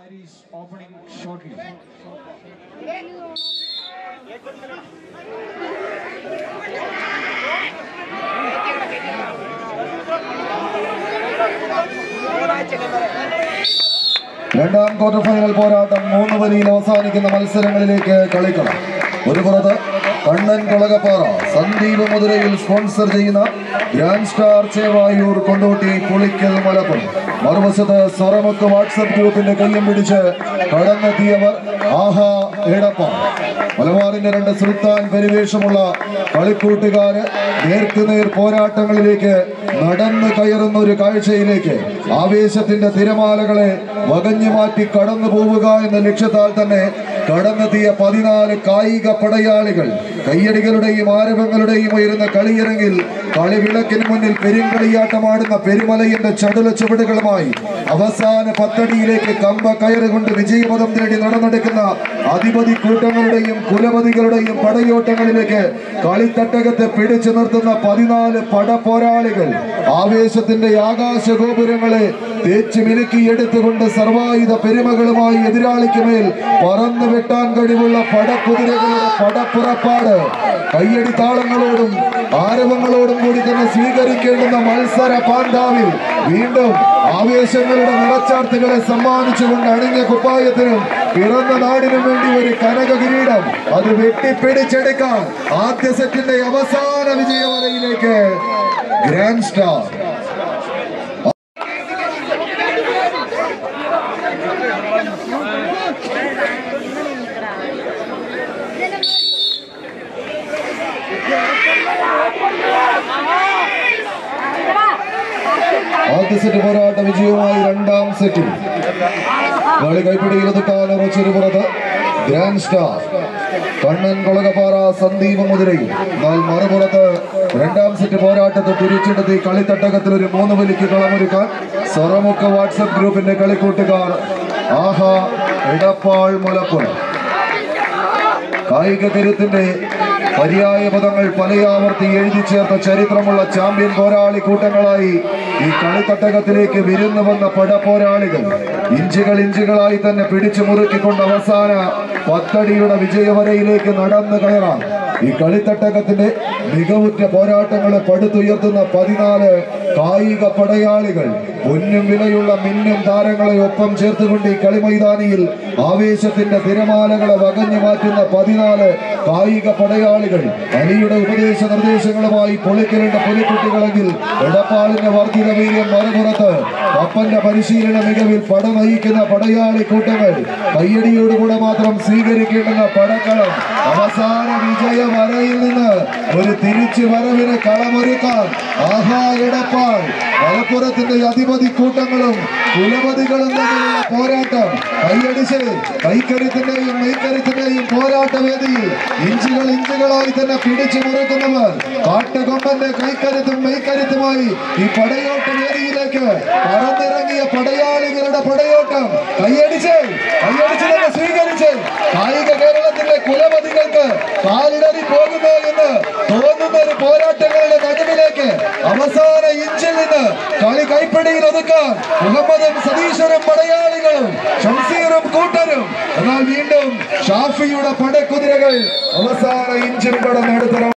is opening shortly. രണ്ടാം quarter final പോരാട്ടം മൂന്ന് വലിയിൽ അവസാനിക്കുന്ന മത്സരങ്ങളിലേക്ക് കളിക്കണം ഒരു പുറത്ത് കണ്ണൻ കൊളകപ്പാറ സന്ദീപ് മധുരയിൽ സ്പോൺസർ ചെയ്യുന്ന ഗ്രാൻഡ് സ്റ്റാർ ചേവായൂർ കൊണ്ടോട്ടി പുളിക്കൽ മലപ്പുറം മറുവശത്ത് സ്വറമുക്ക് വാട്സപ്പ് ഗ്രൂപ്പിന്റെ കയ്യും പിടിച്ച് കടന്നെത്തിയവർ ആഹാ എടപ്പ മലബാറിന്റെ രണ്ട് സുൽത്താൻ പരിവേഷമുള്ള കളിക്കൂട്ടുകാര് നേർക്കുനേർ പോരാട്ടങ്ങളിലേക്ക് നടന്നു കയറുന്ന ഒരു കാഴ്ചയിലേക്ക് ആവേശത്തിന്റെ തിരമാലകളെ വകഞ്ഞു മാറ്റി കടന്നു പോവുക എന്ന ലക്ഷ്യത്താൽ തന്നെ കടന്നെത്തിയ പതിനാല് കായിക പടയാളികൾ കയ്യടികളുടെയും ആരവങ്ങളുടെയും ഉയരുന്ന കളിയിറങ്ങിൽ കളിവിളക്കിന് മുന്നിൽ പെരുങ്കളിയാട്ടമാടുന്ന പെരുമലയുടെ ചടുല ചുവടുകളുമായി അവസാന പത്തടിയിലേക്ക് കമ്പ കയറുകൊണ്ട് വിജയപദം നേടി നടന്നെടുക്കുന്ന അധിപതി കൂട്ടങ്ങളുടെയും കുലപതികളുടെയും പടയോട്ടങ്ങളിലേക്ക് കളിത്തട്ടകത്തെ പിടിച്ചു നിർത്തുന്ന പതിനാല് പടപോരാളികൾ ആവേശത്തിന്റെ ആകാശ ഗോപുരങ്ങളെ തേച്ചു മിനുക്കി എടുത്തുകൊണ്ട് സർവായുധ പെരുമകളുമായി എതിരാളിക്ക് മേൽ പറന്നു വെട്ടാൻ കഴിവുള്ള പടക്കുതിരകളുടെ പടപ്പുറപ്പാട് കയ്യടി താളങ്ങളോടും ആരവങ്ങളോടും കൂടി തന്നെ സ്വീകരിക്കേണ്ടുന്ന മത്സര പാന്താവിൽ വീണ്ടും ആവേശങ്ങളുടെ നിറച്ചാർത്തുകളെ സമ്മാനിച്ചുകൊണ്ട് അണിഞ്ഞ കുപ്പായത്തിനും പിറന്ന നാടിനും വേണ്ടി ഒരു കനക കിരീടം അത് വെട്ടിപ്പിടിച്ചെടുക്കാൻ ആദ്യ സെറ്റിന്റെ അവസാന വിജയവരയിലേക്ക് ഗ്രാൻഡ് സ്റ്റാർ ആദ്യ സെറ്റ് പോരാട്ട വിജയവുമായി രണ്ടാം സെറ്റിൽ കളി കൈപ്പിടിയിൽ ഉറച്ചൊരു പുറത്ത് ഗ്രാൻഡ് സ്റ്റാർ കണ്ണൻ കൊളകപ്പാറ സന്ദീപ് മുതിരയും എന്നാൽ മറുപുറത്ത് രണ്ടാം സെറ്റ് പോരാട്ടത്തെ തിരിച്ചെടുത്ത് ഈ കളിത്തട്ടകത്തിൽ ഒരു മൂന്ന് വലിക്ക് കളമൊരുക്കാൻ സ്വറമുഖ വാട്സപ്പ് ഗ്രൂപ്പിന്റെ കളിക്കൂട്ടുകാർ ആഹാ എടപ്പാൾ മുലപ്പുറം കായിക കരുത്തിന്റെ പര്യായ പദങ്ങൾ പലയാവർത്തി എഴുതി ചേർത്ത ചരിത്രമുള്ള ചാമ്പ്യൻ പോരാളി കൂട്ടങ്ങളായി ഈ കളിത്തട്ടകത്തിലേക്ക് വിരുന്നു വന്ന പടപോരാളികൾ ഇഞ്ചുകൾ ഇഞ്ചുകളായി തന്നെ പിടിച്ചു മുറുക്കിക്കൊണ്ട് അവസാന പത്തടിയുടെ വിജയവരയിലേക്ക് നടന്നു കയറാം ഈ കളിത്തട്ടകത്തിന്റെ മികവുറ്റ പോരാട്ടങ്ങളെ പടുത്തുയർത്തുന്ന പതിനാല് കായിക പടയാളികൾ പൊന്നും വിലയുള്ള മിന്നും താരങ്ങളെ ഒപ്പം ചേർത്തുകൊണ്ട് ഈ കളിമൈതാനിയിൽ ആവേശത്തിന്റെ തിരമാലകളെ വകഞ്ഞു മാറ്റുന്ന പതിനാല് കായിക പടയാളികൾ അലിയുടെ ഉപദേശ നിർദ്ദേശങ്ങളുമായി പൊളിക്കലിന്റെ പൊലിക്കുട്ടികളെങ്കിൽ എടപ്പാളിന്റെ വർദ്ധിത വീര്യം മറുപുറത്ത് കപ്പന്റെ പരിശീലന മികവിൽ പട നയിക്കുന്ന പടയാളി കൂട്ടങ്ങൾ കയ്യടിയോടുകൂടെ മാത്രം സ്വീകരിക്കേണ്ടുന്ന പടക്കളം അവസാന വിജയ വരയിൽ നിന്ന് ഒരു തിരിച്ചു വരവിന് കളമൊരുക്കാൻ ആഹാ എടപ്പാൾ മലപ്പുറത്തിന്റെ അധിപതി കൂട്ടങ്ങളും കുലപതികളും തമ്മിലുള്ള പോരാട്ടം കൈയടിച്ച് കൈക്കരുത്തിന്റെയും മെയ്ക്കരുത്തിന്റെയും പോരാട്ട വേദിയിൽ ഇഞ്ചുകൾ ഇഞ്ചുകളായി തന്നെ പിടിച്ചു മുറുക്കുന്നവർ കാട്ടുകൊമ്പന്റെ കൈക്കരുത്തും മെയ്ക്കരുത്തുമായി ഈ പടയോട്ട വേദിയിലേക്ക് പറന്നിറങ്ങിയ പടയാളികളുടെ പടയോട്ടം കൈയടിച്ച് കൈയടിച്ച് തന്നെ സ്വീകരിച്ച് കായിക കേരളത്തിന്റെ കുലപതികൾക്ക് കാലിടറി പോകുന്നു എന്ന് തോന്നുന്ന ഒരു പോരാട്ടങ്ങളുടെ നടുവിലേക്ക് അവസാന ഇഞ്ചിൽ നിന്ന് കളി കൈപ്പിടിയിൽ ഒതുക്കാൻ മുഹമ്മദും സതീശ്വരും പടയാളികളും ഷംസീറും കൂട്ടരും എന്നാൽ വീണ്ടും ഷാഫിയുടെ പടക്കുതിരകൾ അവസാന ഇഞ്ചിൽ കടന്നെടുത്ത